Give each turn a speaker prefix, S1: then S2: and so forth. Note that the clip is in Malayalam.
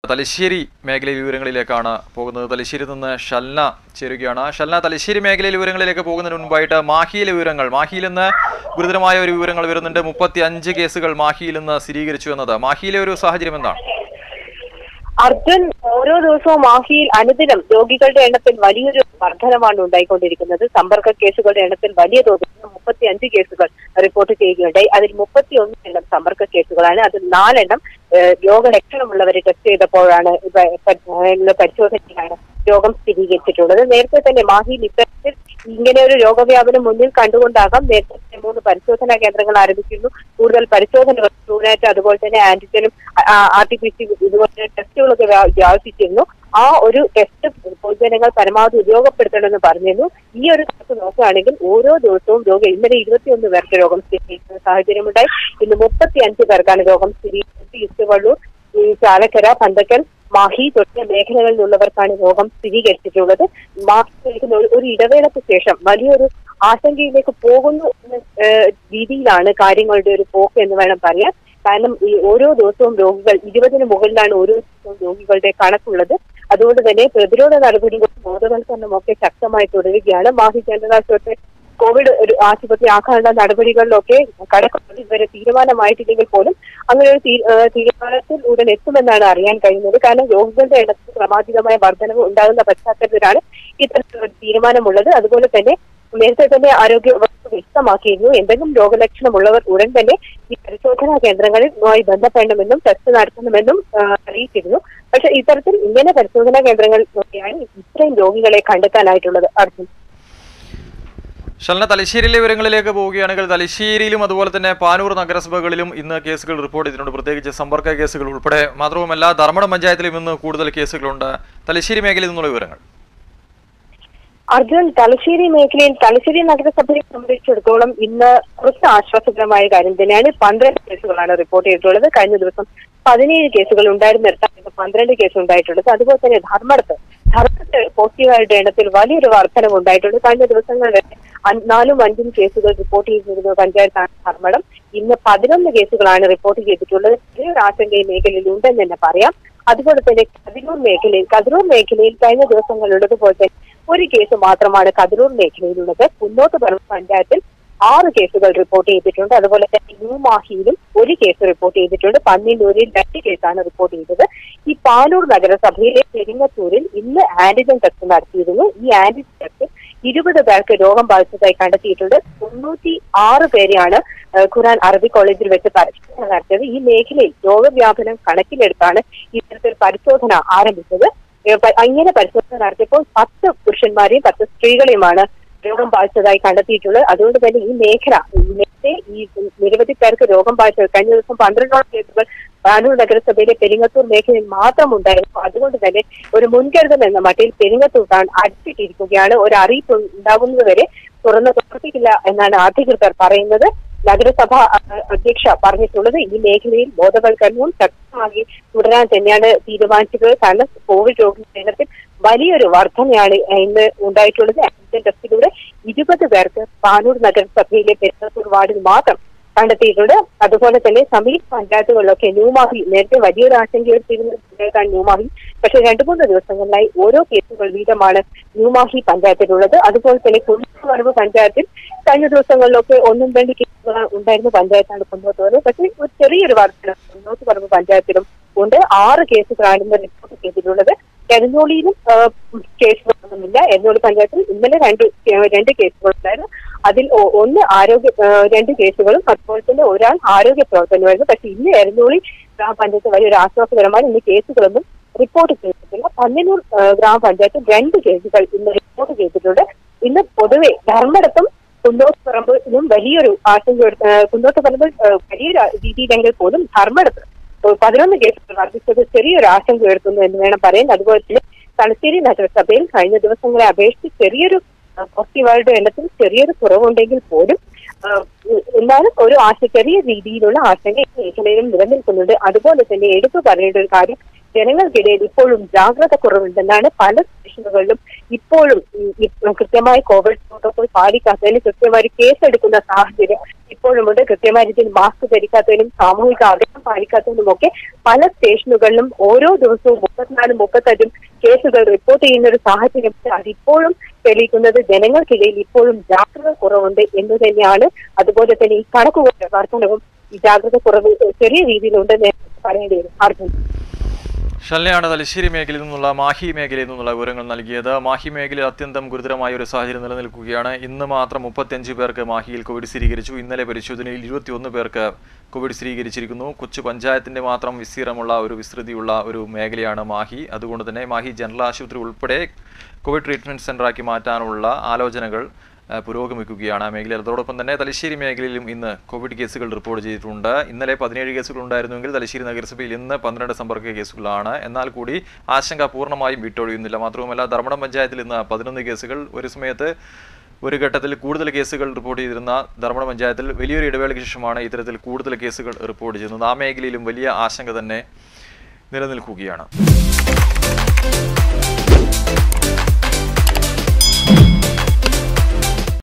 S1: തലശ്ശേരി മേഖലയിൽ വിവരങ്ങളിലേക്കാണ് പോകുന്നത് തലശ്ശേരി നിന്ന് ഷൽന ചേരുകയാണ് ഷൽന തലശ്ശേരി മേഖലയിൽ വിവരങ്ങളിലേക്ക് പോകുന്നതിന് മുൻപായിട്ട് മാഹിയിലെ വിവരങ്ങൾ മാഹിയിൽ നിന്ന് ഗുരുതരമായ ഒരു വിവരങ്ങൾ വരുന്നുണ്ട് മുപ്പത്തി അഞ്ച് കേസുകൾ മാഹിയിൽ നിന്ന് സ്ഥിരീകരിച്ചു എന്നത് മാഹിയിലെ ഒരു സാഹചര്യം എന്താണ്
S2: അർജുൻ ഓരോ ദിവസവും മാഹിയിൽ അനുദിനം രോഗികളുടെ എണ്ണത്തിൽ വലിയൊരു വർധനമാണ് ഉണ്ടായിക്കൊണ്ടിരിക്കുന്നത് സമ്പർക്ക കേസുകളുടെ എണ്ണത്തിൽ വലിയ തോതിൽ മുപ്പത്തി അഞ്ച് കേസുകൾ റിപ്പോർട്ട് ചെയ്യുകയുണ്ടായി അതിൽ മുപ്പത്തി ഒന്ന് എണ്ണം സമ്പർക്ക കേസുകളാണ് അതിൽ നാലെണ്ണം ഏഹ്, രോഗലക്ഷണമുള്ളവരെ ടെസ്റ്റ് ചെയ്തപ്പോഴാണ് ഇവ പ- ഏഹ്, പരിശോധനയിലാണ് രോഗം സ്ഥിരീകരിച്ചിട്ടുള്ളത് നേരത്തെ തന്നെ മാഹിയിൽ ഇത്തരത്തിൽ ഇങ്ങനെ ഒരു രോഗവ്യാപനം മുന്നിൽ കണ്ടുകൊണ്ടാകാം നേരത്തെ മൂന്ന് പരിശോധനാ കേന്ദ്രങ്ങൾ ആരംഭിച്ചിരുന്നു കൂടുതൽ പരിശോധനകൾ ട്രൂനാറ്റ് അതുപോലെ തന്നെ ആന്റിജനും ആർ ടി പി സി ഇതുപോലെ ടെസ്റ്റുകളൊക്കെ വ്യാ- വ്യാപിച്ചിരുന്നു ആ ഒരു ടെസ്റ്റ് പൊതുജനങ്ങൾ പരമാവധി ഉപയോഗപ്പെടുത്തണമെന്ന് പറഞ്ഞിരുന്നു ഈ ഒരു കണക്ക് നോക്കുകയാണെങ്കിൽ ഓരോ ദിവസവും രോഗം ഇന്നലെ ഇരുപത്തിയൊന്ന് പേർക്ക് രോഗം സ്ഥിരീകരിക്കുന്ന സാഹചര്യമുണ്ടായി ഇന്ന് മുപ്പത്തി അഞ്ച് പേർക്കാണ് രോഗം സ്ഥിരീകരിച്ചത് ഈസ്റ്റ് ഈ ചാലക്കര പന്തക്കൽ മാഹി തുടങ്ങിയ മേഖലകളിൽ നിന്നുള്ളവർക്കാണ് രോഗം സ്ഥിരീകരിച്ചിട്ടുള്ളത് മാഹിയിലേക്ക് ഒരു- ഒരു ഇടവേളയ്ക്ക് ശേഷം വലിയൊരു ആശങ്കയിലേക്ക് പോകുന്നു എന്ന ഏഹ്, രീതിയിലാണ് കാര്യങ്ങളുടെ ഒരു പോക്ക് എന്ന് വേണം പറയാൻ കാരണം ഈ ഓരോ ദിവസവും രോഗികൾ ഇരുപതിന് മുകളിലാണ് ഓരോ ദിവസവും രോഗികളുടെ കണക്കുള്ളത് അതുകൊണ്ട് തന്നെ പ്രതിരോധ നടപടികളും ബോധവൽക്കരണവും ഒക്കെ ശക്തമായി തുടരുകയാണ് മാഹി ജനറൽ ആശുപത്രി കോവിഡ് ഒരു ആശുപത്രി ആക്കാനുള്ള നടപടികളിലൊക്കെ കടക്കുന്നത് ഇതുവരെ തീരുമാനമായിട്ടില്ലെങ്കിൽ പോലും അങ്ങനെ ഒരു തീ- ഏഹ് തീരുമാനത്തിൽ ഉടൻ എത്തുമെന്നാണ് അറിയാൻ കഴിയുന്നത് കാരണം രോഗികളുടെ എണ്ണത്തിൽ ക്രമാതീതമായ വർധനവ് ഉണ്ടാകുന്ന പശ്ചാത്തലത്തിലാണ് ഇത്തരത്തിലൊരു തീരുമാനമുള്ളത് അതുപോലെ തന്നെ നേരത്തെ തന്നെ ആരോഗ്യ വകുപ്പ് വ്യക്തമാക്കിയിരുന്നു എന്തെങ്കിലും രോഗലക്ഷണമുള്ളവർ ഉടൻ തന്നെ ഈ പരിശോധനാ കേന്ദ്രങ്ങളുമായി ബന്ധപ്പെടണമെന്നും ടെസ്റ്റ് നടത്തണമെന്നും ആ, അറിയിച്ചിരുന്നു പക്ഷെ ഇത്തരത്തിൽ ഇങ്ങനെ പരിശോധനാ കേന്ദ്രങ്ങൾ നോക്കിയാണ് ഇത്രയും രോഗികളെ കണ്ടെത്താനായിട്ടുള്ളത് അർജുൻ
S1: ഷൽന തലശ്ശേരിയിലെ വിവരങ്ങളിലേക്ക് പോവുകയാണെങ്കിൽ തലശ്ശേരിയിലും അതുപോലെ തന്നെ പാനൂർ നഗരസഭകളിലും ഇന്ന് കേസുകൾ റിപ്പോർട്ട് ചെയ്തിട്ടുണ്ട് പ്രത്യേകിച്ച് സമ്പർക്ക കേസുകൾ ഉൾപ്പെടെ മാത്രവുമല്ല ധർമ്മടം പഞ്ചായത്തിലും ഇന്ന് കൂടുതൽ കേസുകളുണ്ട് തലശ്ശേരി മേഖലയിൽ നിന്നുള്ള വിവരങ്ങൾ
S2: അർജുൻ തലശ്ശേരി മേഖലയിൽ തലശ്ശേരി നഗരസഭയെ സംബന്ധിച്ചിടത്തോളം ഇന്ന് കുറച്ച് ആശ്വാസകരമായ കാര്യം തന്നെയാണ് പന്ത്രണ്ട് കേസുകളാണ് റിപ്പോർട്ട് ചെയ്തിട്ടുള്ളത് കഴിഞ്ഞ ദിവസം പതിനേഴ് കേസുകൾ ഉണ്ടായിരുന്നിടത്താണ് ഇന്ന് പന്ത്രണ്ട് കേസ് ഉണ്ടായിട്ടുള്ളത് അതുപോലെ തന്നെ ധർമ്മടത്ത് ധർമ്മടത്ത് പോസിറ്റീവായിട്ട് എണ്ണത്തിൽ വലിയൊരു വർധനം ഉണ്ടായിട്ടുണ്ട് കഴിഞ്ഞ ദിവസങ്ങളിൽ അൻ- നാലും അഞ്ചും കേസുകൾ റിപ്പോർട്ട് ചെയ്തിരുന്ന പഞ്ചായത്താണ് ധർമ്മടം ഇന്ന് പതിനൊന്ന് കേസുകളാണ് റിപ്പോർട്ട് ചെയ്തിട്ടുള്ളത് ചെറിയൊരു ആശങ്ക ഈ മേഖലയിൽ ഉണ്ടെന്ന് തന്നെ പറയാം അതുപോലെ തന്നെ കതിരൂർ മേഖലയിൽ കതിരൂർ മേഖലയിൽ കഴിഞ്ഞ ദിവസങ്ങളുള്ളതുപോലെ തന്നെ ഒരു കേസ് മാത്രമാണ് കതിരൂർ മേഖലയിലുള്ളത് കുന്നോത്ത് പറമ്പ് പഞ്ചായത്തിൽ ആറ് കേസുകൾ റിപ്പോർട്ട് ചെയ്തിട്ടുണ്ട് അതുപോലെ തന്നെ ന്യൂമാഹിയിലും ഒരു കേസ് റിപ്പോർട്ട് ചെയ്തിട്ടുണ്ട് പന്നിന്നൂരിൽ രണ്ട് കേസാണ് റിപ്പോർട്ട് ചെയ്തത് ഈ പാനൂർ നഗരസഭയിലെ പെരിങ്ങത്തൂരിൽ ഇന്ന് ആന്റിജൻ ടെസ്റ്റ് നടത്തിയിരുന്നു ഈ ആന്റിജൻ ടെസ്റ്റ് ഇരുപത് പേർക്ക് രോഗം ബാധിച്ചതായി കണ്ടെത്തിയിട്ടുണ്ട് തൊണ്ണൂറ്റി ആറ് പേരെയാണ് ഏഹ്, ഖുറാൻ അറബി കോളേജിൽ വെച്ച് പരിശോധന നടത്തിയത് ഈ മേഖലയിൽ രോഗവ്യാപനം കണക്കിലെടുത്താണ് ഇത്തരത്തിൽ പരിശോധന ആരംഭിച്ചത് ഏഹ്, പ- അങ്ങനെ പരിശോധന നടത്തിയപ്പോൾ പത്ത് പുരുഷന്മാരെയും പത്ത് സ്ത്രീകളെയുമാണ് രോഗം ബാധിച്ചതായി കണ്ടെത്തിയിട്ടുള്ളത് അതുകൊണ്ട് തന്നെ ഈ മേഖല നേരത്തെ ഈ നിരവധി പേർക്ക് രോഗം ബാധിച്ചത് കഴിഞ്ഞ ദിവസം പന്ത്രണ്ടോളം കേസുകൾ പാനൂർ നഗരസഭയിലെ പെരിങ്ങത്തൂർ മേഖലയിൽ മാത്രം ഉണ്ടായിരുന്നു അതുകൊണ്ട് തന്നെ ഒരു മുൻകരുതൽ എന്ന മട്ടിൽ പെരിങ്ങത്തൂർ ടൗൺ അടച്ചിട്ടിരിക്കുകയാണ് ഒരു അറിയിപ്പ് ഉണ്ടാകുന്നതുവരെ തുറന്ന് പ്രവർത്തിക്കില്ല എന്നാണ് അധികൃതർ പറയുന്നത് നഗരസഭ അ- അധ്യക്ഷ പറഞ്ഞിട്ടുള്ളത് ഈ മേഖലയിൽ ബോധവൽക്കരണവും ശക്തമാക്കി തുടരാൻ തന്നെയാണ് തീരുമാനിച്ചത് കാരണം കോവിഡ് രോഗികളുടെ എണ്ണത്തിൽ വലിയൊരു വർധനയാണ് ഇന്ന് ഉണ്ടായിട്ടുള്ളത് ആന്റിജൻ ടെസ്റ്റിലൂടെ ഇരുപത് പേർക്ക് പാനൂർ നഗരസഭയിലെ പെരുന്നത്തൂർ വാർഡിൽ മാത്രം കണ്ടെത്തിയിട്ടുണ്ട് അതുപോലെ തന്നെ സമീപ പഞ്ചായത്തുകളിലൊക്കെ ന്യൂമാഹി നേരത്തെ വലിയൊരു ആശങ്കയെടുത്തിരുന്ന പഞ്ചായത്താണ് ന്യൂമാഹി പക്ഷേ രണ്ടു മൂന്ന് ദിവസങ്ങളിലായി ഓരോ കേസുകൾ വീതമാണ് ന്യൂമാഹി പഞ്ചായത്തിലുള്ളത് അതുപോലെ തന്നെ കുന്നോത്തുപറമ്പ് പഞ്ചായത്തിൽ കഴിഞ്ഞ ദിവസങ്ങളിലൊക്കെ ഒന്നും രണ്ട് കേസുകൾ ഉണ്ടായിരുന്ന പഞ്ചായത്താണ് കുന്നോത്തുപറമ്പ് പക്ഷേ ഒരു ചെറിയൊരു വർധന കുന്നോത്തുപറമ്പ് പഞ്ചായത്തിലും ഉണ്ട് ആറ് കേസുകളാണ് ഇന്ന് റിപ്പോർട്ട് ചെയ്തിട്ടുള്ളത് എരഞ്ഞോളിയിലും കേസുകളൊന്നുമില്ല എരഞ്ഞോളി പഞ്ചായത്തിൽ ഇന്നലെ രണ്ട് കേ- രണ്ട് കേസുകൾ ഉണ്ടായിരുന്നു അതിൽ ഒ- ഒന്ന് ആരോഗ്യ ആ, രണ്ട് കേസുകളും അതുപോലെ തന്നെ ഒരാൾ ആരോഗ്യ പ്രവർത്തനമായിരുന്നു പക്ഷെ ഇന്ന് എരഞ്ഞോളി ഗ്രാമപഞ്ചായത്ത് വലിയൊരു ആശ്വാസകരമാണ് ഇന്ന് കേസുകളൊന്നും റിപ്പോർട്ട് ചെയ്തിട്ടില്ല പന്നൂർ ഗ്രാമപഞ്ചായത്തിൽ രണ്ട് കേസുകൾ ഇന്ന് റിപ്പോർട്ട് ചെയ്തിട്ടുണ്ട് ഇന്ന് പൊതുവെ ധർമ്മടത്തും കുന്നോത്തുപറമ്പിലും വലിയൊരു ആശങ്ക കുന്നോത്തുപറമ്പിൽ ആ, വലിയൊരു രീതിയിലെങ്കിൽ പോലും ധർമ്മടത്ത് പതിനൊന്ന് കേസുകൾ വർദ്ധിച്ചത് ചെറിയൊരു ആശങ്ക ഉയർത്തുന്നു എന്ന് വേണം പറയാൻ അതുപോലെ തന്നെ തലശ്ശേരി നഗരസഭയിൽ കഴിഞ്ഞ ദിവസങ്ങളെ അപേക്ഷിച്ച് ചെറിയൊരു ആ, പോസിറ്റീവായിട്ട് എണ്ണത്തിൽ ചെറിയൊരു കുറവുണ്ടെങ്കിൽ പോലും ആ, എന്നാലും ഒരു ആശ ചെറിയ രീതിയിലുള്ള ആശങ്ക ഈ മേഖലയിലും നിലനിൽക്കുന്നുണ്ട് അതുപോലെ തന്നെ എടുത്തു പറയേണ്ട ഒരു കാര്യം ജനങ്ങൾക്കിടയിൽ ഇപ്പോഴും ജാഗ്രത കുറവുണ്ടെന്നാണ് പല സ്റ്റേഷനുകളിലും ഇപ്പോഴും ഈ- ഈ കൃത്യമായി കോവിഡ് പ്രോട്ടോകോൾ പാലിക്കാത്തതിന് കൃത്യമായി കേസെടുക്കുന്ന സാഹചര്യം ഇപ്പോഴുമുണ്ട് കൃത്യമായ രീതിയിൽ മാസ്ക് ധരിക്കാത്തതിനും സാമൂഹിക അകലം പാലിക്കാത്തതിനും ഒക്കെ പല സ്റ്റേഷനുകളിലും ഓരോ ദിവസവും മുപ്പത്തിനാലും മുപ്പത്തഞ്ചും കേസുകൾ റിപ്പോർട്ട് ചെയ്യുന്ന ഒരു സാഹചര്യം അതിപ്പോഴും തെളിയിക്കുന്നത് ജനങ്ങൾക്കിടയിൽ ഇപ്പോഴും ജാഗ്രത കുറവുണ്ട് എന്ന് തന്നെയാണ് അതുപോലെ തന്നെ ഈ കണക്കുകളുടെ വർധനവും ഈ ജാഗ്രത കുറവ് ചെറിയ രീതിയിലുണ്ടെന്ന് പറയേണ്ടി വരും അർജുൻ
S1: ഷല്ലയാണ് തലശ്ശേരി മേഖലയിൽ നിന്നുള്ള മാഹി മേഖലയിൽ നിന്നുള്ള വിവരങ്ങൾ നൽകിയത് മാഹി മേഖലയിൽ അത്യന്തം ഗുരുതരമായ ഒരു സാഹചര്യം നിലനിൽക്കുകയാണ് ഇന്ന് മാത്രം മുപ്പത്തിയഞ്ച് പേർക്ക് മാഹിയിൽ കോവിഡ് സ്ഥിരീകരിച്ചു ഇന്നലെ പരിശോധനയിൽ ഇരുപത്തിയൊന്ന് പേർക്ക് കോവിഡ് സ്ഥിരീകരിച്ചിരിക്കുന്നു കൊച്ചു പഞ്ചായത്തിന്റെ മാത്രം വിസ്തീർണമുള്ള ഒരു വിസ്തൃതിയുള്ള ഒരു മേഖലയാണ് മാഹി അതുകൊണ്ട് തന്നെ മാഹി ജനറൽ ആശുപത്രി ഉൾപ്പെടെ കോവിഡ് ട്രീറ്റ്മെന്റ് സെന്ററാക്കി മാറ്റാനുള്ള ആലോചനകൾ ഏഹ് പുരോഗമിക്കുകയാണ് ആ മേഖലയിൽ അതോടൊപ്പം തന്നെ തലശ്ശേരി മേഖലയിലും ഇന്ന് കോവിഡ് കേസുകൾ റിപ്പോർട്ട് ചെയ്തിട്ടുണ്ട് ഇന്നലെ പതിനേഴ് കേസുകൾ ഉണ്ടായിരുന്നുവെങ്കിൽ തലശ്ശേരി നഗരസഭയിൽ ഇന്ന് പന്ത്രണ്ട് സമ്പർക്ക കേസുകളാണ് എന്നാൽ കൂടി ആശങ്ക പൂർണ്ണമായും വിട്ടൊഴിയുന്നില്ല മാത്രവുമല്ല ധർമ്മടം പഞ്ചായത്തിൽ ഇന്ന് പതിനൊന്ന് കേസുകൾ ഒരു സമയത്ത് ഒരു ഘട്ടത്തിൽ കൂടുതൽ കേസുകൾ റിപ്പോർട്ട് ചെയ്തിരുന്ന ധർമ്മടം പഞ്ചായത്തിൽ വലിയൊരു ഇടവേളയ്ക്ക് ശേഷമാണ് ഇത്തരത്തിൽ കൂടുതൽ കേസുകൾ റിപ്പോർട്ട് ചെയ്യുന്നത് ആ മേഖലയിലും വലിയ ആശങ്ക തന്നെ നിലനിൽക്കുകയാണ്